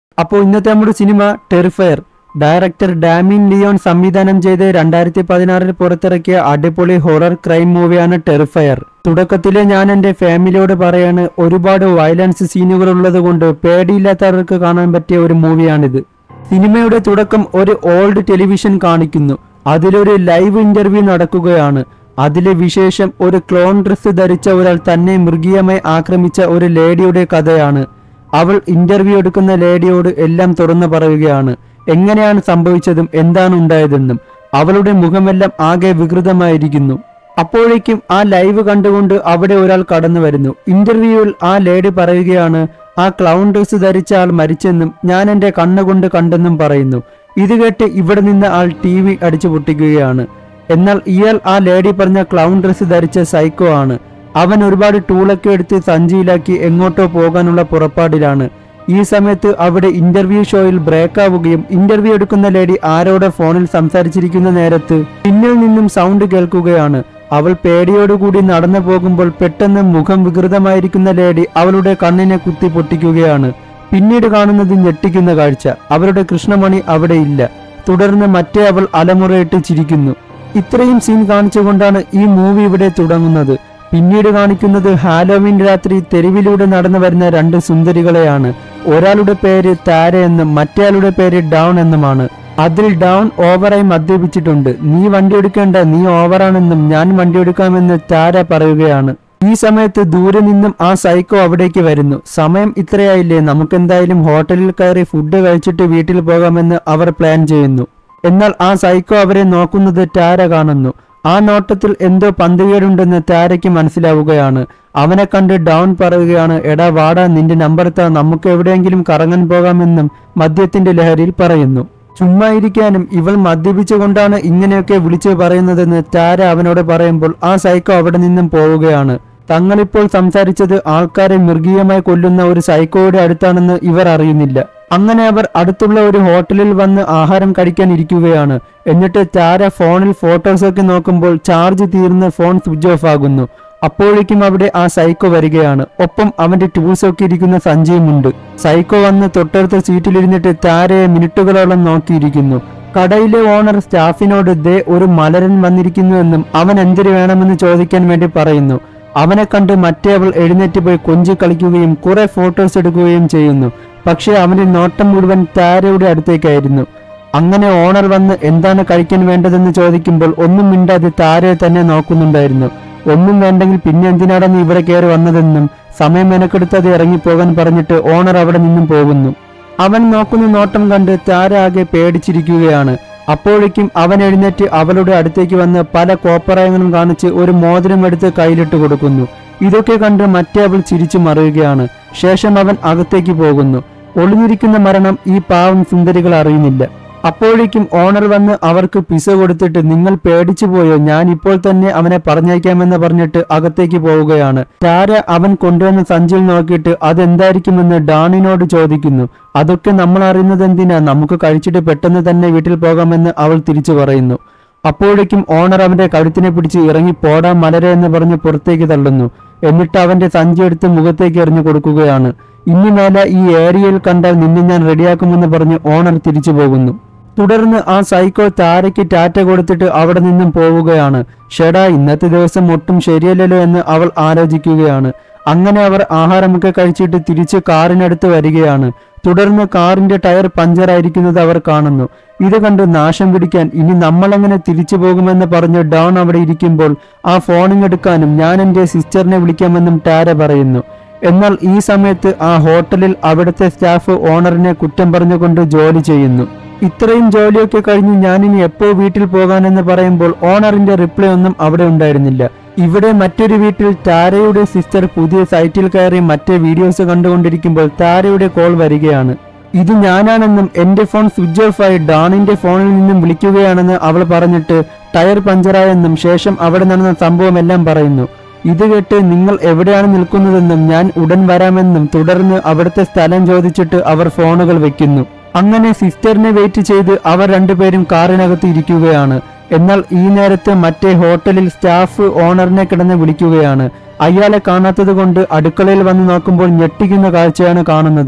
അപ്പോൾ ഇന്നത്തെ നമ്മുടെ സിനിമ ടെറിഫയർ ഡയറക്ടർ ഡാമിൻ ലിയോൺ സംവിധാനം ചെയ്ത് രണ്ടായിരത്തി പതിനാറിൽ പുറത്തിറക്കിയ അടിപൊളി ഹൊറർ ക്രൈം മൂവിയാണ് ടെറിഫയർ തുടക്കത്തിലെ ഞാൻ എൻ്റെ ഫാമിലിയോട് പറയാണ് ഒരുപാട് വയലൻസ് സീനുകൾ ഉള്ളത് കൊണ്ട് പേടിയില്ലാത്തവർക്ക് കാണാൻ പറ്റിയ ഒരു മൂവിയാണിത് സിനിമയുടെ തുടക്കം ഒരു ഓൾഡ് ടെലിവിഷൻ കാണിക്കുന്നു അതിലൊരു ലൈവ് ഇന്റർവ്യൂ നടക്കുകയാണ് അതിലെ വിശേഷം ഒരു ക്ലോൺ ഡ്രസ്സ് ധരിച്ച ഒരാൾ തന്നെ മൃഗീയമായി ആക്രമിച്ച ഒരു ലേഡിയുടെ കഥയാണ് അവൾ ഇന്റർവ്യൂ എടുക്കുന്ന ലേഡിയോട് എല്ലാം തുറന്നു പറയുകയാണ് എങ്ങനെയാണ് സംഭവിച്ചതും എന്താണ് ഉണ്ടായതെന്നും അവളുടെ മുഖമെല്ലാം ആകെ വികൃതമായിരിക്കുന്നു അപ്പോഴേക്കും ആ ലൈവ് കണ്ടുകൊണ്ട് അവിടെ ഒരാൾ കടന്നു വരുന്നു ഇന്റർവ്യൂവിൽ ആ ലേഡി പറയുകയാണ് ആ ക്ലൗൺ ഡ്രസ് ധരിച്ച ആൾ മരിച്ചെന്നും ഞാൻ എൻ്റെ കണ്ണുകൊണ്ട് കണ്ടെന്നും പറയുന്നു ഇത് കേട്ട് ഇവിടെ നിന്ന് ആൾ ടി വി അടിച്ചു പൊട്ടിക്കുകയാണ് എന്നാൽ ഇയാൾ ആ ലേഡി പറഞ്ഞ ക്ലൗൺ ഡ്രസ് ധരിച്ച സൈക്കോ ആണ് അവൻ ഒരുപാട് ടൂളൊക്കെ എടുത്ത് സഞ്ചിയിലാക്കി എങ്ങോട്ടോ പോകാനുള്ള പുറപ്പാടിലാണ് ഈ സമയത്ത് അവിടെ ഇന്റർവ്യൂ ഷോയിൽ ബ്രേക്ക് ആവുകയും ഇന്റർവ്യൂ എടുക്കുന്ന ലേഡി ആരോടെ ഫോണിൽ സംസാരിച്ചിരിക്കുന്ന നേരത്ത് പിന്നിൽ നിന്നും സൗണ്ട് കേൾക്കുകയാണ് അവൾ പേടിയോടുകൂടി നടന്നു പോകുമ്പോൾ പെട്ടെന്ന് മുഖം വികൃതമായിരിക്കുന്ന ലേഡി അവളുടെ കണ്ണിനെ കുത്തി പൊട്ടിക്കുകയാണ് പിന്നീട് കാണുന്നത് ഞെട്ടിക്കുന്ന കാഴ്ച അവരുടെ കൃഷ്ണമണി അവിടെ ഇല്ല തുടർന്ന് മറ്റേ അവൾ അലമുറയിട്ട് ചിരിക്കുന്നു ഇത്രയും സീൻ കാണിച്ചുകൊണ്ടാണ് ഈ മൂവി ഇവിടെ തുടങ്ങുന്നത് പിന്നീട് കാണിക്കുന്നത് ഹാലോവിൻ രാത്രി തെരുവിലൂടെ നടന്നു വരുന്ന രണ്ട് സുന്ദരികളെയാണ് ഒരാളുടെ പേര് താര എന്നും മറ്റേയാളുടെ പേര് ഡൗൺ എന്നുമാണ് അതിൽ ഡൗൺ ഓവറായി മദ്യപിച്ചിട്ടുണ്ട് നീ വണ്ടി എടുക്കേണ്ട നീ ഓവറാണെന്നും ഞാൻ വണ്ടി എടുക്കാമെന്ന് താര പറയുകയാണ് ഈ സമയത്ത് ദൂരെ നിന്നും ആ സൈക്കോ അവിടേക്ക് വരുന്നു സമയം ഇത്രയായില്ലേ നമുക്കെന്തായാലും ഹോട്ടലിൽ കയറി ഫുഡ് കഴിച്ചിട്ട് വീട്ടിൽ പോകാമെന്ന് അവർ പ്ലാൻ ചെയ്യുന്നു എന്നാൽ ആ സൈക്കോ അവരെ നോക്കുന്നത് ടാര കാണുന്നു ആ നോട്ടത്തിൽ എന്തോ പന്തുകേടുണ്ടെന്ന് താരയ്ക്ക് മനസ്സിലാവുകയാണ് അവനെ കണ്ട് ഡൗൺ പറയുകയാണ് എടാ വാടാ നിന്റെ നമ്പർ താ നമുക്ക് എവിടെയെങ്കിലും കറങ്ങാൻ പോകാമെന്നും മദ്യത്തിന്റെ ലഹരിയിൽ പറയുന്നു ചുമ്മാ ഇരിക്കാനും ഇവൾ മദ്യപിച്ചുകൊണ്ടാണ് ഇങ്ങനെയൊക്കെ വിളിച്ചു പറയുന്നതെന്ന് താര അവനോട് പറയുമ്പോൾ ആ സൈക്കോ അവിടെ നിന്നും പോവുകയാണ് തങ്ങളിപ്പോൾ സംസാരിച്ചത് ആൾക്കാരെ മൃഗീയമായി കൊല്ലുന്ന ഒരു സൈക്കോയുടെ അടുത്താണെന്ന് ഇവർ അറിയുന്നില്ല അങ്ങനെ അവർ അടുത്തുള്ള ഒരു ഹോട്ടലിൽ വന്ന് ആഹാരം കഴിക്കാൻ ഇരിക്കുകയാണ് എന്നിട്ട് ചാര ഫോണിൽ ഫോട്ടോസൊക്കെ നോക്കുമ്പോൾ ചാർജ് തീർന്ന് ഫോൺ സ്വിച്ച് ഓഫ് ആകുന്നു അപ്പോഴേക്കും അവിടെ ആ സൈക്കോ വരികയാണ് ഒപ്പം അവന്റെ ടൂൾസ് ഒക്കെ ഇരിക്കുന്ന സഞ്ചിയുമുണ്ട് സൈക്കോ വന്ന് തൊട്ടടുത്ത സീറ്റിലിരുന്നിട്ട് താരയെ മിനിറ്റുകളോളം നോക്കിയിരിക്കുന്നു കടയിലെ ഓണർ സ്റ്റാഫിനോട് ദേ ഒരു മലരൻ വന്നിരിക്കുന്നുവെന്നും അവൻ എന്തിനു വേണമെന്ന് ചോദിക്കാൻ വേണ്ടി പറയുന്നു അവനെ കണ്ട് മറ്റേ അവൾ എഴുന്നേറ്റ് പോയി കൊഞ്ചി കളിക്കുകയും കുറെ ഫോട്ടോസ് എടുക്കുകയും ചെയ്യുന്നു പക്ഷേ അവന്റെ നോട്ടം മുഴുവൻ താരയുടെ അടുത്തേക്കായിരുന്നു അങ്ങനെ ഓണർ വന്ന് എന്താണ് കഴിക്കാൻ വേണ്ടതെന്ന് ചോദിക്കുമ്പോൾ ഒന്നും മിണ്ടാതെ താരയെ തന്നെ നോക്കുന്നുണ്ടായിരുന്നു ഒന്നും വേണ്ടെങ്കിൽ പിന്നെ എന്തിനാണ് നീ ഇവിടെ കയറി വന്നതെന്നും സമയം മെനക്കെടുത്തത് ഇറങ്ങിപ്പോകാൻ പറഞ്ഞിട്ട് ഓണർ അവിടെ നിന്നും പോകുന്നു അവൻ നോക്കുന്ന നോട്ടം കണ്ട് താര ആകെ പേടിച്ചിരിക്കുകയാണ് അപ്പോഴേക്കും അവൻ എഴുന്നേറ്റ് അവളുടെ അടുത്തേക്ക് വന്ന് പല കോപ്പറായങ്ങളും കാണിച്ച് ഒരു മോതിരം എടുത്ത് കയ്യിലിട്ട് കൊടുക്കുന്നു ഇതൊക്കെ കണ്ട് മറ്റേ അവൾ ചിരിച്ചു മറിയുകയാണ് ശേഷം അവൻ അകത്തേക്ക് പോകുന്നു ഒളിഞ്ഞിരിക്കുന്ന മരണം ഈ പാവം സുന്ദരികൾ അറിയുന്നില്ല അപ്പോഴേക്കും ഓണർ വന്ന് അവർക്ക് പിസ കൊടുത്തിട്ട് നിങ്ങൾ പേടിച്ചു പോയോ ഞാൻ ഇപ്പോൾ തന്നെ അവനെ പറഞ്ഞയക്കാമെന്ന് പറഞ്ഞിട്ട് അകത്തേക്ക് പോവുകയാണ് ചാര അവൻ കൊണ്ടുവന്ന സഞ്ചിയിൽ നോക്കിയിട്ട് അതെന്തായിരിക്കുമെന്ന് ഡാണിനോട് ചോദിക്കുന്നു അതൊക്കെ നമ്മൾ അറിയുന്നത് എന്തിനാ നമുക്ക് കഴിച്ചിട്ട് പെട്ടെന്ന് തന്നെ വീട്ടിൽ പോകാമെന്ന് അവൾ തിരിച്ചു പറയുന്നു അപ്പോഴേക്കും ഓണർ അവന്റെ കഴുത്തിനെ പിടിച്ച് ഇറങ്ങി പോടാ മലര എന്ന് പറഞ്ഞ് പുറത്തേക്ക് തള്ളുന്നു എന്നിട്ട് അവന്റെ സഞ്ചി എടുത്ത് മുഖത്തേക്ക് എറിഞ്ഞു കൊടുക്കുകയാണ് ഇനി മേലെ ഈ ഏരിയയിൽ കണ്ടാൽ നിന്നെ ഞാൻ റെഡിയാക്കുമെന്ന് പറഞ്ഞ് ഓണർ തിരിച്ചു പോകുന്നു തുടർന്ന് ആ സൈക്കോ താരയ്ക്ക് ടാറ്റ കൊടുത്തിട്ട് അവിടെ നിന്നും പോവുകയാണ് ഷെടാ ഇന്നത്തെ ദിവസം ഒട്ടും ശരിയല്ലല്ലോ എന്ന് അവൾ ആലോചിക്കുകയാണ് അങ്ങനെ അവർ ആഹാരമൊക്കെ കഴിച്ചിട്ട് തിരിച്ച് കാറിനടുത്ത് വരികയാണ് തുടർന്ന് കാറിന്റെ ടയർ പഞ്ചറായിരിക്കുന്നത് അവർ കാണുന്നു ഇത് കണ്ട് നാശം പിടിക്കാൻ ഇനി നമ്മളെങ്ങനെ തിരിച്ചു പോകുമെന്ന് പറഞ്ഞ് ഡൗൺ അവിടെ ഇരിക്കുമ്പോൾ ആ ഫോണിങ് എടുക്കാനും ഞാൻ എൻ്റെ സിസ്റ്ററിനെ വിളിക്കാമെന്നും ടാര പറയുന്നു എന്നാൽ ഈ സമയത്ത് ആ ഹോട്ടലിൽ അവിടുത്തെ സ്റ്റാഫ് ഓണറിനെ കുറ്റം പറഞ്ഞുകൊണ്ട് ജോലി ചെയ്യുന്നു ഇത്രയും ജോലിയൊക്കെ കഴിഞ്ഞ് ഞാനിനി എപ്പോ വീട്ടിൽ പോകാനെന്ന് പറയുമ്പോൾ ഓണറിന്റെ റിപ്ലൈ ഒന്നും അവിടെ ഉണ്ടായിരുന്നില്ല ഇവിടെ മറ്റൊരു വീട്ടിൽ താരയുടെ സിസ്റ്റർ പുതിയ സൈറ്റിൽ കയറി മറ്റേ വീഡിയോസ് കണ്ടുകൊണ്ടിരിക്കുമ്പോൾ താരയുടെ കോൾ വരികയാണ് ഇത് ഞാനാണെന്നും എന്റെ ഫോൺ സ്വിച്ച് ഓഫ് ആയി ഡാണിന്റെ ഫോണിൽ നിന്നും വിളിക്കുകയാണെന്ന് അവൾ പറഞ്ഞിട്ട് ടയർ പഞ്ചറായെന്നും ശേഷം അവിടെ നടന്ന സംഭവമെല്ലാം പറയുന്നു ഇത് കേട്ട് നിങ്ങൾ എവിടെയാണ് നിൽക്കുന്നതെന്നും ഞാൻ ഉടൻ വരാമെന്നും തുടർന്ന് അവിടുത്തെ സ്ഥലം ചോദിച്ചിട്ട് അവർ ഫോണുകൾ വെക്കുന്നു അങ്ങനെ സിസ്റ്ററിനെ വെയിറ്റ് ചെയ്ത് അവർ രണ്ടുപേരും കാറിനകത്ത് ഇരിക്കുകയാണ് എന്നാൽ ഈ നേരത്ത് മറ്റേ ഹോട്ടലിൽ സ്റ്റാഫ് ഓണറിനെ കിടന്ന് വിളിക്കുകയാണ് അയാളെ കാണാത്തത് കൊണ്ട് അടുക്കളയിൽ വന്ന് നോക്കുമ്പോൾ ഞെട്ടിക്കുന്ന കാഴ്ചയാണ് കാണുന്നത്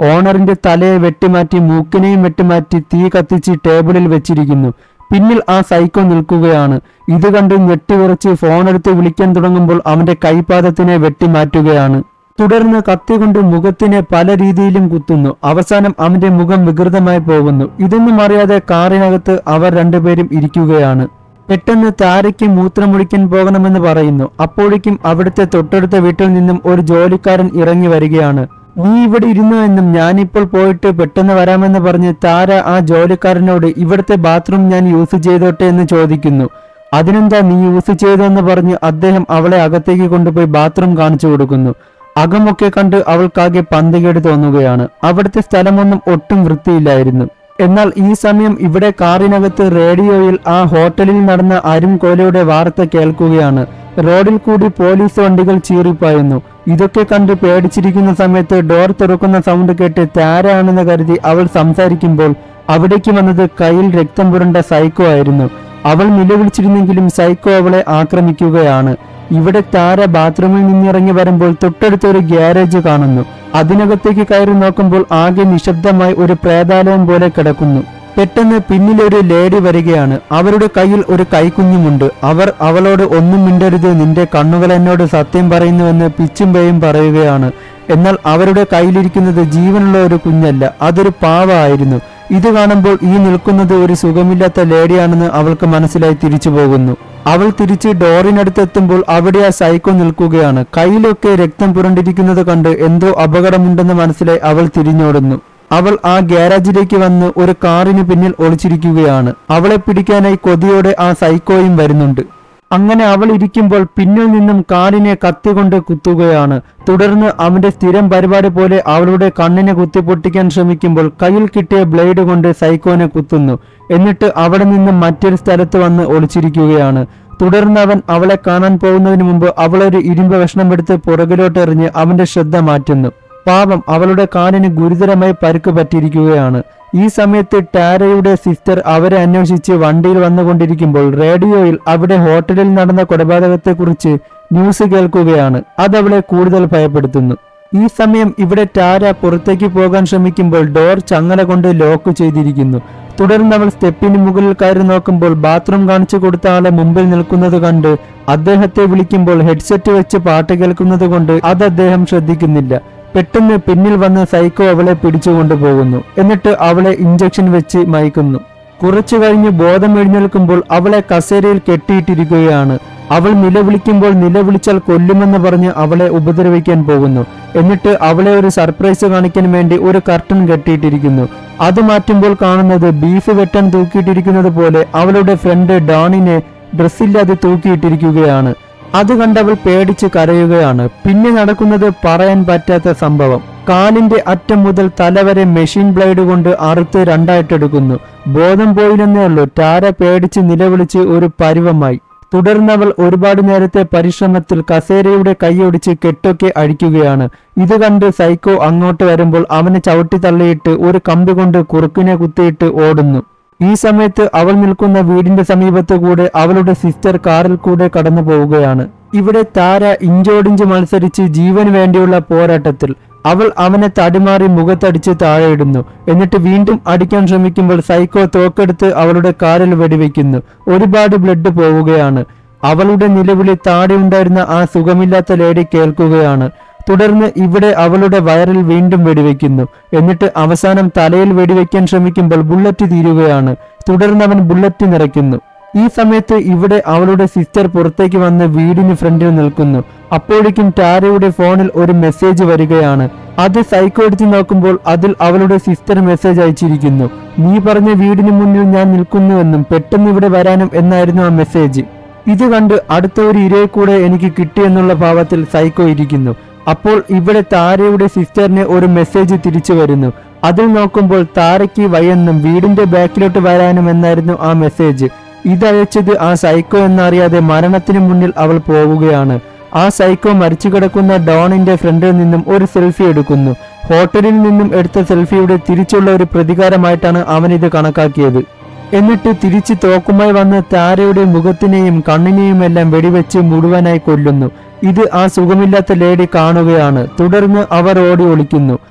ഓണറിന്റെ തലയെ വെട്ടിമാറ്റി മൂക്കിനെയും വെട്ടിമാറ്റി തീ കത്തിച്ച് ടേബിളിൽ വെച്ചിരിക്കുന്നു പിന്നിൽ ആ സൈക്കോ നിൽക്കുകയാണ് ഇത് കണ്ട് ഞെട്ടിവിറച്ച് ഫോണെടുത്ത് വിളിക്കാൻ തുടങ്ങുമ്പോൾ അവന്റെ കൈപാദത്തിനെ വെട്ടിമാറ്റുകയാണ് തുടർന്ന് കത്തി കൊണ്ട് മുഖത്തിനെ പല രീതിയിലും കുത്തുന്നു അവസാനം അവന്റെ മുഖം വികൃതമായി പോകുന്നു ഇതൊന്നും അറിയാതെ കാറിനകത്ത് അവർ രണ്ടുപേരും ഇരിക്കുകയാണ് പെട്ടെന്ന് താരയ്ക്ക് മൂത്രമൊഴിക്കാൻ പോകണമെന്ന് പറയുന്നു അപ്പോഴേക്കും അവിടുത്തെ തൊട്ടടുത്ത വീട്ടിൽ നിന്നും ഒരു ജോലിക്കാരൻ ഇറങ്ങി വരികയാണ് നീ ഇവിടെ ഇരുന്നു എന്നും ഞാനിപ്പോൾ പോയിട്ട് പെട്ടെന്ന് വരാമെന്ന് പറഞ്ഞ് താര ആ ജോലിക്കാരനോട് ഇവിടുത്തെ ബാത്റൂം ഞാൻ യൂസ് ചെയ്തോട്ടെ എന്ന് ചോദിക്കുന്നു അതിനെന്താ നീ യൂസ് ചെയ്തതെന്ന് പറഞ്ഞ് അദ്ദേഹം അവളെ അകത്തേക്ക് കൊണ്ടുപോയി ബാത്റൂം കാണിച്ചു കൊടുക്കുന്നു അകമൊക്കെ കണ്ട് അവൾക്കാകെ പന്തികേട് തോന്നുകയാണ് അവിടുത്തെ സ്ഥലമൊന്നും ഒട്ടും വൃത്തിയില്ലായിരുന്നു എന്നാൽ ഈ സമയം ഇവിടെ കാറിനകത്ത് റേഡിയോയിൽ ആ ഹോട്ടലിൽ നടന്ന അരും കൊലയുടെ വാർത്ത കേൾക്കുകയാണ് റോഡിൽ കൂടി പോലീസ് വണ്ടികൾ ചീറിപ്പായുന്നു ഇതൊക്കെ കണ്ട് പേടിച്ചിരിക്കുന്ന സമയത്ത് ഡോർ തുറക്കുന്ന സൗണ്ട് കേട്ട് താരാണെന്ന് കരുതി അവൾ സംസാരിക്കുമ്പോൾ അവിടേക്ക് വന്നത് കയ്യിൽ രക്തം പുരണ്ട സൈക്കോ ആയിരുന്നു അവൾ നിലവിളിച്ചിരുന്നെങ്കിലും സൈക്കോ അവളെ ആക്രമിക്കുകയാണ് ഇവിടെ താര ബാത്റൂമിൽ നിന്നിറങ്ങി വരുമ്പോൾ തൊട്ടടുത്തൊരു ഗ്യാരേജ് കാണുന്നു അതിനകത്തേക്ക് കയറി നോക്കുമ്പോൾ ആകെ നിശബ്ദമായി ഒരു പ്രേതാലയം പോലെ കിടക്കുന്നു പെട്ടെന്ന് പിന്നിലൊരു ലേഡി വരികയാണ് അവരുടെ കയ്യിൽ ഒരു കൈക്കുഞ്ഞുമുണ്ട് അവർ അവളോട് ഒന്നും മിണ്ടരുത് നിന്റെ കണ്ണുകൾ എന്നോട് സത്യം പറയുന്നുവെന്ന് പിച്ചും പേയും പറയുകയാണ് എന്നാൽ അവരുടെ കയ്യിലിരിക്കുന്നത് ജീവനുള്ള ഒരു കുഞ്ഞല്ല അതൊരു പാവമായിരുന്നു ഇത് കാണുമ്പോൾ ഈ നിൽക്കുന്നത് ഒരു സുഖമില്ലാത്ത ലേഡിയാണെന്ന് അവൾക്ക് മനസ്സിലായി തിരിച്ചു പോകുന്നു അവൾ തിരിച്ച് ഡോറിനടുത്തെത്തുമ്പോൾ അവിടെ ആ സൈക്കോ നിൽക്കുകയാണ് കയ്യിലൊക്കെ രക്തം പുരണ്ടിരിക്കുന്നത് കണ്ട് എന്തോ അപകടമുണ്ടെന്ന് മനസ്സിലായി അവൾ തിരിഞ്ഞോടുന്നു അവൾ ആ ഗ്യാരേജിലേക്ക് വന്ന് ഒരു കാറിന് പിന്നിൽ ഒളിച്ചിരിക്കുകയാണ് അവളെ പിടിക്കാനായി കൊതിയോടെ ആ സൈക്കോയും വരുന്നുണ്ട് അങ്ങനെ അവൾ ഇരിക്കുമ്പോൾ പിന്നിൽ നിന്നും കാലിനെ കത്തികൊണ്ട് കുത്തുകയാണ് തുടർന്ന് അവന്റെ സ്ഥിരം പരിപാടി പോലെ അവളുടെ കണ്ണിനെ കുത്തിപ്പൊട്ടിക്കാൻ ശ്രമിക്കുമ്പോൾ കയ്യിൽ കിട്ടിയ ബ്ലേഡ് കൊണ്ട് സൈക്കോനെ കുത്തുന്നു എന്നിട്ട് അവിടെ നിന്നും മറ്റൊരു സ്ഥലത്ത് വന്ന് ഒളിച്ചിരിക്കുകയാണ് തുടർന്ന് അവൻ അവളെ കാണാൻ പോകുന്നതിന് മുമ്പ് അവളൊരു ഇരുമ്പ് കഷ്ണം എടുത്ത് പുറകിലോട്ട് എറിഞ്ഞ് അവന്റെ ശ്രദ്ധ മാറ്റുന്നു പാപം അവളുടെ കാലിന് ഗുരുതരമായി പരുക്ക് പറ്റിയിരിക്കുകയാണ് ഈ സമയത്ത് ടാരയുടെ സിസ്റ്റർ അവരെ അന്വേഷിച്ച് വണ്ടിയിൽ വന്നുകൊണ്ടിരിക്കുമ്പോൾ റേഡിയോയിൽ അവിടെ ഹോട്ടലിൽ നടന്ന കൊലപാതകത്തെക്കുറിച്ച് ന്യൂസ് കേൾക്കുകയാണ് അതവളെ കൂടുതൽ ഭയപ്പെടുത്തുന്നു ഈ സമയം ഇവിടെ ടാര പുറത്തേക്ക് പോകാൻ ശ്രമിക്കുമ്പോൾ ഡോർ ചങ്ങല കൊണ്ട് ലോക്ക് ചെയ്തിരിക്കുന്നു തുടർന്ന് അവൾ സ്റ്റെപ്പിന് മുകളിൽ കയറി നോക്കുമ്പോൾ ബാത്റൂം കാണിച്ചു കൊടുത്ത ആളെ മുമ്പിൽ നിൽക്കുന്നത് കണ്ട് അദ്ദേഹത്തെ വിളിക്കുമ്പോൾ ഹെഡ്സെറ്റ് വെച്ച് പാട്ട് കേൾക്കുന്നത് കൊണ്ട് അത് അദ്ദേഹം ശ്രദ്ധിക്കുന്നില്ല പെട്ടെന്ന് പിന്നിൽ വന്ന് സൈക്കോ അവളെ പിടിച്ചുകൊണ്ടു പോകുന്നു എന്നിട്ട് അവളെ ഇഞ്ചക്ഷൻ വെച്ച് മയക്കുന്നു കുറച്ചു കഴിഞ്ഞ് ബോധം എഴുന്നേൽക്കുമ്പോൾ അവളെ കസേരയിൽ കെട്ടിയിട്ടിരിക്കുകയാണ് അവൾ നിലവിളിക്കുമ്പോൾ നിലവിളിച്ചാൽ കൊല്ലുമെന്ന് പറഞ്ഞ് അവളെ ഉപദ്രവിക്കാൻ പോകുന്നു എന്നിട്ട് അവളെ ഒരു സർപ്രൈസ് കാണിക്കാൻ വേണ്ടി ഒരു കർട്ടൻ കെട്ടിയിട്ടിരിക്കുന്നു അത് മാറ്റുമ്പോൾ കാണുന്നത് ബീഫ് വെട്ടാൻ തൂക്കിയിട്ടിരിക്കുന്നത് പോലെ അവളുടെ ഫ്രണ്ട് ഡോണിനെ ഡ്രസ്സില്ലാതെ തൂക്കിയിട്ടിരിക്കുകയാണ് അത് കണ്ടവൾ പേടിച്ച് കരയുകയാണ് പിന്നെ നടക്കുന്നത് പറയാൻ പറ്റാത്ത സംഭവം കാലിന്റെ അറ്റം മുതൽ തല വരെ മെഷീൻ ബ്ലേഡ് കൊണ്ട് അറുത്ത് രണ്ടായിട്ടെടുക്കുന്നു ബോധം പോയില്ലെന്നേ ഉള്ളൂ ടാര പേടിച്ച് നിലവിളിച്ച് ഒരു പരുവമായി തുടർന്നവൾ ഒരുപാട് നേരത്തെ പരിശ്രമത്തിൽ കസേരയുടെ കൈയൊടിച്ച് കെട്ടൊക്കെ അഴിക്കുകയാണ് ഇത് കണ്ട് സൈക്കോ അങ്ങോട്ട് വരുമ്പോൾ അവനെ ചവിട്ടി തള്ളിയിട്ട് ഒരു കമ്പി കൊണ്ട് കുറുക്കിനെ കുത്തിയിട്ട് ഓടുന്നു ഈ സമയത്ത് അവൾ നിൽക്കുന്ന വീടിന്റെ സമീപത്ത് കൂടെ അവളുടെ സിസ്റ്റർ കാറിൽ കൂടെ കടന്നു പോവുകയാണ് ഇവിടെ താര ഇഞ്ചോടിഞ്ച് മത്സരിച്ച് ജീവന് വേണ്ടിയുള്ള പോരാട്ടത്തിൽ അവൾ അവനെ തടിമാറി മുഖത്തടിച്ച് താഴെയിടുന്നു എന്നിട്ട് വീണ്ടും അടിക്കാൻ ശ്രമിക്കുമ്പോൾ സൈക്കോ തോക്കെടുത്ത് അവളുടെ കാറിൽ വെടിവെക്കുന്നു ഒരുപാട് ബ്ലഡ് പോവുകയാണ് അവളുടെ നിലവിളി താടി ഉണ്ടായിരുന്ന ആ സുഖമില്ലാത്ത ലേഡി കേൾക്കുകയാണ് തുടർന്ന് ഇവിടെ അവളുടെ വയറിൽ വീണ്ടും വെടിവെക്കുന്നു എന്നിട്ട് അവസാനം തലയിൽ വെടിവെക്കാൻ ശ്രമിക്കുമ്പോൾ ബുള്ളറ്റ് തീരുകയാണ് തുടർന്ന് അവൻ ബുള്ളറ്റ് നിറയ്ക്കുന്നു ഈ സമയത്ത് ഇവിടെ അവളുടെ സിസ്റ്റർ പുറത്തേക്ക് വന്ന് വീടിന് ഫ്രണ്ടിൽ നിൽക്കുന്നു അപ്പോഴേക്കും ടാരയുടെ ഫോണിൽ ഒരു മെസ്സേജ് വരികയാണ് അത് സൈക്കോ എടുത്ത് നോക്കുമ്പോൾ അതിൽ അവളുടെ സിസ്റ്റർ മെസ്സേജ് അയച്ചിരിക്കുന്നു നീ പറഞ്ഞ വീടിന് മുന്നിൽ ഞാൻ നിൽക്കുന്നുവെന്നും പെട്ടെന്ന് ഇവിടെ വരാനും എന്നായിരുന്നു ആ മെസ്സേജ് ഇത് കണ്ട് അടുത്ത ഒരു ഇരയെ കൂടെ എനിക്ക് കിട്ടിയെന്നുള്ള ഭാവത്തിൽ സൈക്കോ ഇരിക്കുന്നു അപ്പോൾ ഇവിടെ താരയുടെ സിസ്റ്ററിന് ഒരു മെസ്സേജ് തിരിച്ചു വരുന്നു അതിൽ നോക്കുമ്പോൾ താരയ്ക്ക് വയ്യെന്നും വീടിന്റെ ബാക്കിലോട്ട് വരാനും എന്നായിരുന്നു ആ മെസ്സേജ് ഇതയച്ചത് ആ സൈക്കോ എന്നറിയാതെ മരണത്തിന് മുന്നിൽ അവൾ പോവുകയാണ് ആ സൈക്കോ മരിച്ചു കിടക്കുന്ന ഡോണിന്റെ ഫ്രണ്ടിൽ നിന്നും ഒരു സെൽഫി എടുക്കുന്നു ഹോട്ടലിൽ നിന്നും എടുത്ത സെൽഫിയുടെ തിരിച്ചുള്ള ഒരു പ്രതികാരമായിട്ടാണ് അവൻ ഇത് കണക്കാക്കിയത് എന്നിട്ട് തിരിച്ച് തോക്കുമായി വന്ന് താരയുടെ മുഖത്തിനെയും കണ്ണിനെയും എല്ലാം വെടിവെച്ച് മുഴുവനായി കൊല്ലുന്നു ഇത് ആ സുഖമില്ലാത്ത ലേഡി കാണുകയാണ് തുടർന്ന് അവർ ഓടി ഒളിക്കുന്നു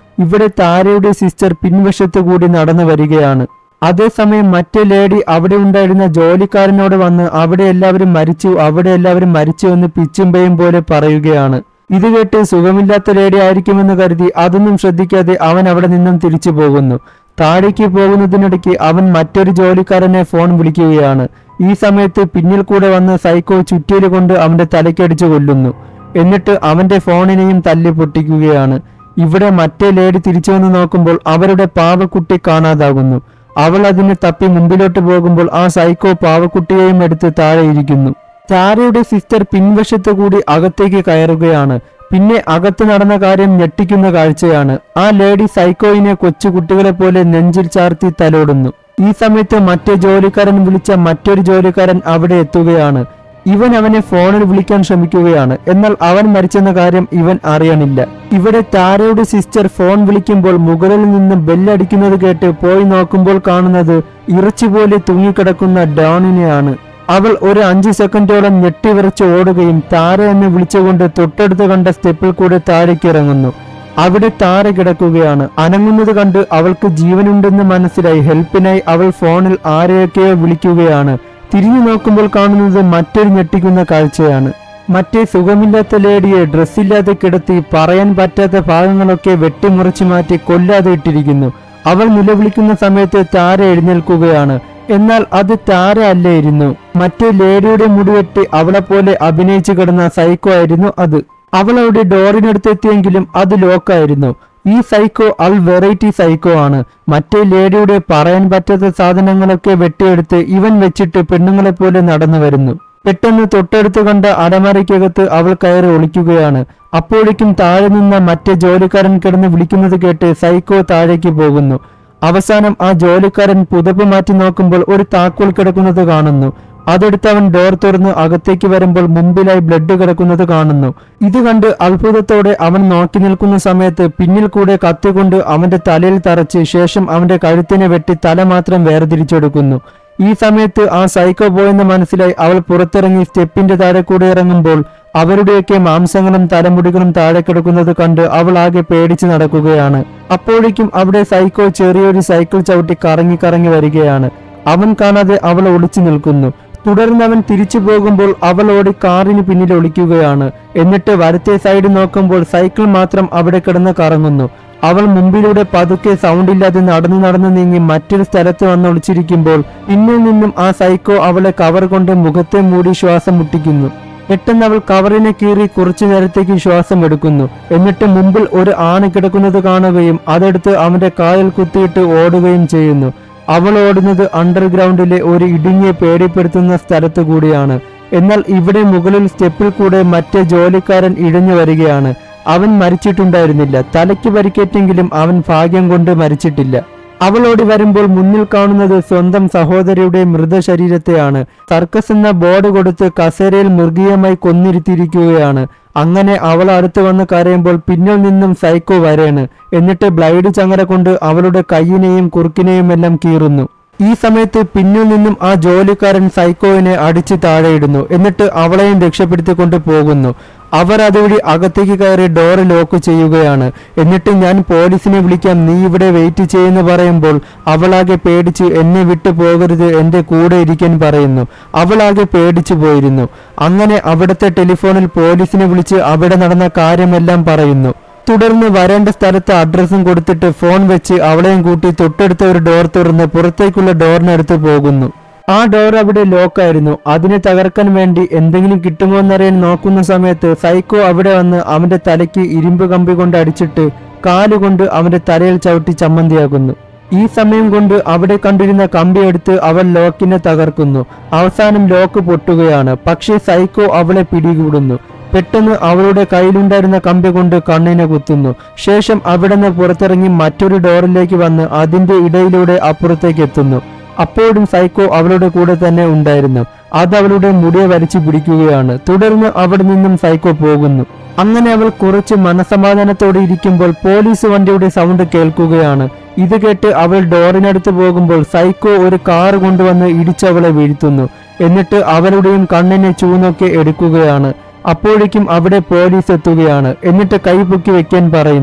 ഇവിടെ താരയുടെ സിസ്റ്റർ പിൻവശത്തു കൂടി നടന്നു വരികയാണ് അതേസമയം മറ്റേ ലേഡി അവിടെ ഉണ്ടായിരുന്ന ജോലിക്കാരനോട് വന്ന് അവിടെ എല്ലാവരും മരിച്ചു അവിടെ എല്ലാവരും മരിച്ചു എന്ന് പിച്ചുമ്പയും പോലെ പറയുകയാണ് ഇത് കേട്ട് സുഖമില്ലാത്ത ലേഡി ആയിരിക്കുമെന്ന് കരുതി അതൊന്നും ശ്രദ്ധിക്കാതെ അവൻ അവിടെ നിന്നും തിരിച്ചു പോകുന്നു താഴേക്ക് പോകുന്നതിനിടയ്ക്ക് അവൻ മറ്റൊരു ജോലിക്കാരനെ ഫോൺ വിളിക്കുകയാണ് ഈ സമയത്ത് പിന്നിൽ കൂടെ വന്ന് സൈക്കോ ചുറ്റിയിൽ കൊണ്ട് അവന്റെ തലക്കടിച്ചു കൊല്ലുന്നു എന്നിട്ട് അവന്റെ ഫോണിനെയും തല്ലി പൊട്ടിക്കുകയാണ് ഇവിടെ മറ്റേ ലേഡി തിരിച്ചു വന്ന് നോക്കുമ്പോൾ അവരുടെ പാവക്കുട്ടി കാണാതാകുന്നു അവൾ അതിന് തപ്പി മുമ്പിലോട്ട് പോകുമ്പോൾ ആ സൈക്കോ പാവക്കുട്ടിയെയും എടുത്ത് താഴെ ഇരിക്കുന്നു താരയുടെ സിസ്റ്റർ പിൻവശത്ത് കൂടി അകത്തേക്ക് കയറുകയാണ് പിന്നെ അകത്ത് നടന്ന കാര്യം ഞെട്ടിക്കുന്ന കാഴ്ചയാണ് ആ ലേഡി സൈക്കോയിനെ കൊച്ചുകുട്ടികളെ പോലെ നെഞ്ചിൽ ചാർത്തി തലോടുന്നു ഈ സമയത്ത് മറ്റേ ജോലിക്കാരൻ വിളിച്ച മറ്റൊരു ജോലിക്കാരൻ അവിടെ എത്തുകയാണ് ഇവൻ അവനെ ഫോണിൽ വിളിക്കാൻ ശ്രമിക്കുകയാണ് എന്നാൽ അവൻ മരിച്ചെന്ന കാര്യം ഇവൻ അറിയണില്ല ഇവിടെ താരയുടെ സിസ്റ്റർ ഫോൺ വിളിക്കുമ്പോൾ മുകളിൽ നിന്ന് ബെല്ലടിക്കുന്നത് കേട്ട് പോയി നോക്കുമ്പോൾ കാണുന്നത് ഇറച്ചി പോലെ തൂങ്ങിക്കിടക്കുന്ന ഡോണിനെയാണ് അവൾ ഒരു അഞ്ച് സെക്കൻഡോളം ഞെട്ടിവിറച്ച് ഓടുകയും താര എന്ന് വിളിച്ചുകൊണ്ട് തൊട്ടടുത്ത് കണ്ട സ്റ്റെപ്പിൽ കൂടെ താഴേക്ക് ഇറങ്ങുന്നു അവിടെ താര കിടക്കുകയാണ് അനങ്ങുന്നത് കണ്ട് അവൾക്ക് ജീവനുണ്ടെന്ന് മനസ്സിലായി ഹെൽപ്പിനായി അവൾ ഫോണിൽ ആരെയൊക്കെയോ വിളിക്കുകയാണ് തിരിഞ്ഞു നോക്കുമ്പോൾ കാണുന്നത് മറ്റൊരു ഞെട്ടിക്കുന്ന കാഴ്ചയാണ് മറ്റേ സുഖമില്ലാത്ത ലേഡിയെ ഡ്രസ്സില്ലാതെ കിടത്തി പറയാൻ പറ്റാത്ത ഭാഗങ്ങളൊക്കെ വെട്ടിമുറിച്ചു മാറ്റി കൊല്ലാതെ ഇട്ടിരിക്കുന്നു അവൾ നിലവിളിക്കുന്ന സമയത്ത് താര എഴുന്നേൽക്കുകയാണ് എന്നാൽ അത് താര അല്ലായിരുന്നു മറ്റേ ലേഡിയുടെ മുടിവെട്ടി അവളെ പോലെ അഭിനയിച്ചു കിടന്ന സൈക്കോ ആയിരുന്നു അത് അവൾ അവിടെ ഡോറിനടുത്തെത്തിയെങ്കിലും അത് ലോക്കായിരുന്നു ഈ സൈക്കോ അൽ വെറൈറ്റി സൈക്കോ ആണ് മറ്റേ ലേഡിയുടെ പറയാൻ പറ്റാത്ത സാധനങ്ങളൊക്കെ വെട്ടിയെടുത്ത് ഇവൻ വെച്ചിട്ട് പെണ്ണുങ്ങളെ പോലെ നടന്നു വരുന്നു പെട്ടെന്ന് തൊട്ടടുത്ത് കണ്ട അലമാരയ്ക്കകത്ത് അവൾ കയറി ഒളിക്കുകയാണ് അപ്പോഴേക്കും താഴെ നിന്ന മറ്റേ ജോലിക്കാരൻ കിടന്ന് വിളിക്കുന്നത് കേട്ട് സൈക്കോ താഴേക്ക് പോകുന്നു അവസാനം ആ ജോലിക്കാരൻ പുതപ്പ് മാറ്റി നോക്കുമ്പോൾ ഒരു താക്കോൽ കിടക്കുന്നത് കാണുന്നു അതെടുത്ത് അവൻ ഡോർ തുറന്ന് അകത്തേക്ക് വരുമ്പോൾ മുമ്പിലായി ബ്ലഡ് കിടക്കുന്നത് കാണുന്നു ഇത് കണ്ട് അത്ഭുതത്തോടെ അവൻ നോക്കി നിൽക്കുന്ന സമയത്ത് പിന്നിൽ കൂടെ കത്തിക്കൊണ്ട് അവന്റെ തലയിൽ തറച്ച് ശേഷം അവന്റെ കഴുത്തിനെ വെട്ടി തല മാത്രം വേർതിരിച്ചെടുക്കുന്നു ഈ സമയത്ത് ആ സൈക്കോ പോയെന്ന് മനസ്സിലായി അവൾ പുറത്തിറങ്ങി സ്റ്റെപ്പിന്റെ താഴെ കൂടെ ഇറങ്ങുമ്പോൾ അവരുടെയൊക്കെ മാംസങ്ങളും തലമുടികളും താഴെ കിടക്കുന്നത് കണ്ട് അവൾ ആകെ പേടിച്ച് നടക്കുകയാണ് അപ്പോഴേക്കും അവിടെ സൈക്കോ ചെറിയൊരു സൈക്കിൾ ചവിട്ടി കറങ്ങി കറങ്ങി വരികയാണ് അവൻ കാണാതെ അവൾ ഒളിച്ചു നിൽക്കുന്നു തുടർന്ന് അവൻ തിരിച്ചു പോകുമ്പോൾ അവൾ ഓടി കാറിന് പിന്നിൽ ഒളിക്കുകയാണ് എന്നിട്ട് വലത്തെ സൈഡ് നോക്കുമ്പോൾ സൈക്കിൾ മാത്രം അവിടെ കിടന്ന് കറങ്ങുന്നു അവൾ മുമ്പിലൂടെ പതുക്കെ സൗണ്ട് ഇല്ലാതെ നടന്നു നടന്നു നീങ്ങി മറ്റൊരു സ്ഥലത്ത് വന്ന് ഒളിച്ചിരിക്കുമ്പോൾ പിന്നിൽ നിന്നും ആ സൈക്കോ അവളെ കവർ കൊണ്ട് മുഖത്തെ മൂടി ശ്വാസം മുട്ടിക്കുന്നു പെട്ടെന്ന് അവൾ കവറിനെ കീറി കുറച്ചു നേരത്തേക്ക് ശ്വാസം എടുക്കുന്നു എന്നിട്ട് മുമ്പിൽ ഒരു ആണ് കിടക്കുന്നത് കാണുകയും അതെടുത്ത് അവന്റെ കാലിൽ കുത്തിയിട്ട് ഓടുകയും ചെയ്യുന്നു അവൾ ഓടുന്നത് അണ്ടർഗ്രൗണ്ടിലെ ഒരു ഇടുങ്ങിയ പേടിപ്പെടുത്തുന്ന സ്ഥലത്ത് കൂടിയാണ് എന്നാൽ ഇവിടെ മുകളിൽ സ്റ്റെപ്പിൽ കൂടെ മറ്റേ ജോലിക്കാരൻ ഇഴഞ്ഞു വരികയാണ് അവൻ മരിച്ചിട്ടുണ്ടായിരുന്നില്ല തലയ്ക്ക് പരിക്കേറ്റെങ്കിലും അവൻ ഭാഗ്യം കൊണ്ട് മരിച്ചിട്ടില്ല അവളോടി വരുമ്പോൾ മുന്നിൽ കാണുന്നത് സ്വന്തം സഹോദരിയുടെ മൃതശരീരത്തെയാണ് സർക്കസ് എന്ന ബോർഡ് കൊടുത്ത് കസേരയിൽ മൃഗീയമായി കൊന്നിരുത്തിയിരിക്കുകയാണ് അങ്ങനെ അവൾ അടുത്ത് വന്ന് കരയുമ്പോൾ പിന്നിൽ നിന്നും സൈക്കോ വരേണ് എന്നിട്ട് ബ്ലൈഡ് ചങ്ങല കൊണ്ട് അവളുടെ കയ്യിനെയും കുറുക്കിനെയും എല്ലാം കീറുന്നു ഈ സമയത്ത് പിന്നിൽ നിന്നും ആ ജോലിക്കാരൻ സൈക്കോവിനെ അടിച്ച് താഴെയിടുന്നു എന്നിട്ട് അവളെയും രക്ഷപ്പെടുത്തിക്കൊണ്ട് പോകുന്നു അവർ അതുവഴി അകത്തേക്ക് കയറി ഡോറ് ലോക്ക് ചെയ്യുകയാണ് എന്നിട്ട് ഞാൻ പോലീസിനെ വിളിക്കാം നീ ഇവിടെ വെയിറ്റ് ചെയ്യുന്നു പറയുമ്പോൾ അവളാകെ പേടിച്ച് എന്നെ വിട്ടു പോകരുത് എന്റെ കൂടെ ഇരിക്കാൻ പറയുന്നു അവളാകെ പേടിച്ചു പോയിരുന്നു അങ്ങനെ അവിടുത്തെ ടെലിഫോണിൽ പോലീസിനെ വിളിച്ച് അവിടെ നടന്ന കാര്യമെല്ലാം പറയുന്നു തുടർന്ന് വരേണ്ട സ്ഥലത്ത് അഡ്രസ്സും കൊടുത്തിട്ട് ഫോൺ വെച്ച് അവളെയും കൂട്ടി തൊട്ടടുത്ത ഒരു ഡോർ തുറന്ന് പുറത്തേക്കുള്ള ഡോറിനടുത്ത് പോകുന്നു ആ ഡോർ അവിടെ ലോക്കായിരുന്നു അതിനെ തകർക്കാൻ വേണ്ടി എന്തെങ്കിലും കിട്ടുമോ എന്നറിയാൻ നോക്കുന്ന സമയത്ത് സൈക്കോ അവിടെ വന്ന് അവന്റെ തലയ്ക്ക് ഇരുമ്പ് കമ്പി കൊണ്ട് അടിച്ചിട്ട് കാലുകൊണ്ട് അവന്റെ തലയിൽ ചവിട്ടി ചമ്മന്തിയാക്കുന്നു ഈ സമയം കൊണ്ട് അവിടെ കണ്ടിരുന്ന കമ്പി എടുത്ത് അവൻ ലോക്കിനെ തകർക്കുന്നു അവസാനം ലോക്ക് പൊട്ടുകയാണ് പക്ഷേ സൈക്കോ അവളെ പിടികൂടുന്നു പെട്ടെന്ന് അവളുടെ കയ്യിലുണ്ടായിരുന്ന കമ്പി കൊണ്ട് കണ്ണിനെ കുത്തുന്നു ശേഷം അവിടെ നിന്ന് പുറത്തിറങ്ങി മറ്റൊരു ഡോറിലേക്ക് വന്ന് അതിന്റെ ഇടയിലൂടെ അപ്പുറത്തേക്ക് എത്തുന്നു അപ്പോഴും സൈക്കോ അവളുടെ കൂടെ തന്നെ ഉണ്ടായിരുന്നു അത് അവളുടെ മുടിയെ വലിച്ചു പിടിക്കുകയാണ് തുടർന്ന് അവിടെ നിന്നും സൈക്കോ പോകുന്നു അങ്ങനെ അവൾ കുറച്ച് മനസമാധാനത്തോടെ ഇരിക്കുമ്പോൾ പോലീസ് വണ്ടിയുടെ സൗണ്ട് കേൾക്കുകയാണ് ഇത് കേട്ട് അവൾ ഡോറിനടുത്ത് പോകുമ്പോൾ സൈക്കോ ഒരു കാർ കൊണ്ടുവന്ന് ഇടിച്ചവളെ വീഴ്ത്തുന്നു എന്നിട്ട് അവളുടെയും കണ്ണിനെ ചൂന്നൊക്കെ എടുക്കുകയാണ് അപ്പോഴേക്കും അവിടെ പോലീസ് എത്തുകയാണ് എന്നിട്ട് കൈ പൊക്കി വെക്കാൻ പറയുന്നു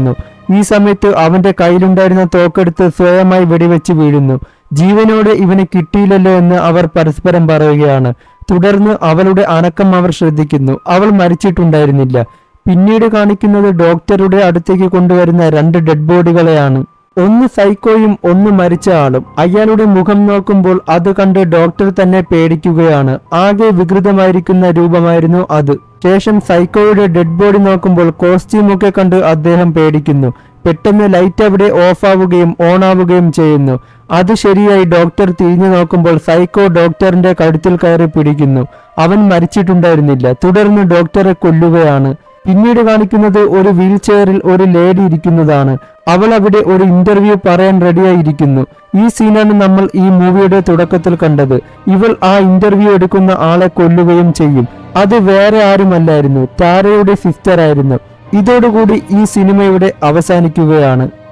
ഈ സമയത്ത് അവന്റെ കയ്യിലുണ്ടായിരുന്ന തോക്കെടുത്ത് സ്വയമായി വെടിവെച്ച് വീഴുന്നു ജീവനോടെ ഇവന് കിട്ടിയില്ലല്ലോ എന്ന് അവർ പരസ്പരം പറയുകയാണ് തുടർന്ന് അവളുടെ അനക്കം അവർ ശ്രദ്ധിക്കുന്നു അവൾ മരിച്ചിട്ടുണ്ടായിരുന്നില്ല പിന്നീട് കാണിക്കുന്നത് ഡോക്ടറുടെ അടുത്തേക്ക് കൊണ്ടുവരുന്ന രണ്ട് ഡെഡ് ബോഡികളെയാണ് ഒന്ന് സൈക്കോയും ഒന്ന് മരിച്ച ആളും അയാളുടെ മുഖം നോക്കുമ്പോൾ അത് കണ്ട് ഡോക്ടർ തന്നെ പേടിക്കുകയാണ് ആകെ വികൃതമായിരിക്കുന്ന രൂപമായിരുന്നു അത് ശേഷം സൈക്കോയുടെ ഡെഡ് ബോഡി നോക്കുമ്പോൾ കോസ്റ്റ്യൂമൊക്കെ കണ്ട് അദ്ദേഹം പേടിക്കുന്നു പെട്ടെന്ന് ലൈറ്റ് അവിടെ ഓഫ് ആവുകയും ഓൺ ആവുകയും ചെയ്യുന്നു അത് ശരിയായി ഡോക്ടർ തിരിഞ്ഞു നോക്കുമ്പോൾ സൈക്കോ ഡോക്ടറിന്റെ കഴുത്തിൽ കയറി പിടിക്കുന്നു അവൻ മരിച്ചിട്ടുണ്ടായിരുന്നില്ല തുടർന്ന് ഡോക്ടറെ കൊല്ലുകയാണ് പിന്നീട് കാണിക്കുന്നത് ഒരു വീൽ ചെയറിൽ ഒരു ലേഡി ഇരിക്കുന്നതാണ് അവൾ അവിടെ ഒരു ഇന്റർവ്യൂ പറയാൻ റെഡിയായിരിക്കുന്നു ഈ സീനാണ് നമ്മൾ ഈ മൂവിയുടെ തുടക്കത്തിൽ കണ്ടത് ഇവൾ ആ ഇന്റർവ്യൂ എടുക്കുന്ന ആളെ കൊല്ലുകയും ചെയ്യും അത് വേറെ ആരുമല്ലായിരുന്നു ടാരയുടെ സിസ്റ്റർ ആയിരുന്നു ഇതോടുകൂടി ഈ സിനിമയുടെ അവസാനിക്കുകയാണ്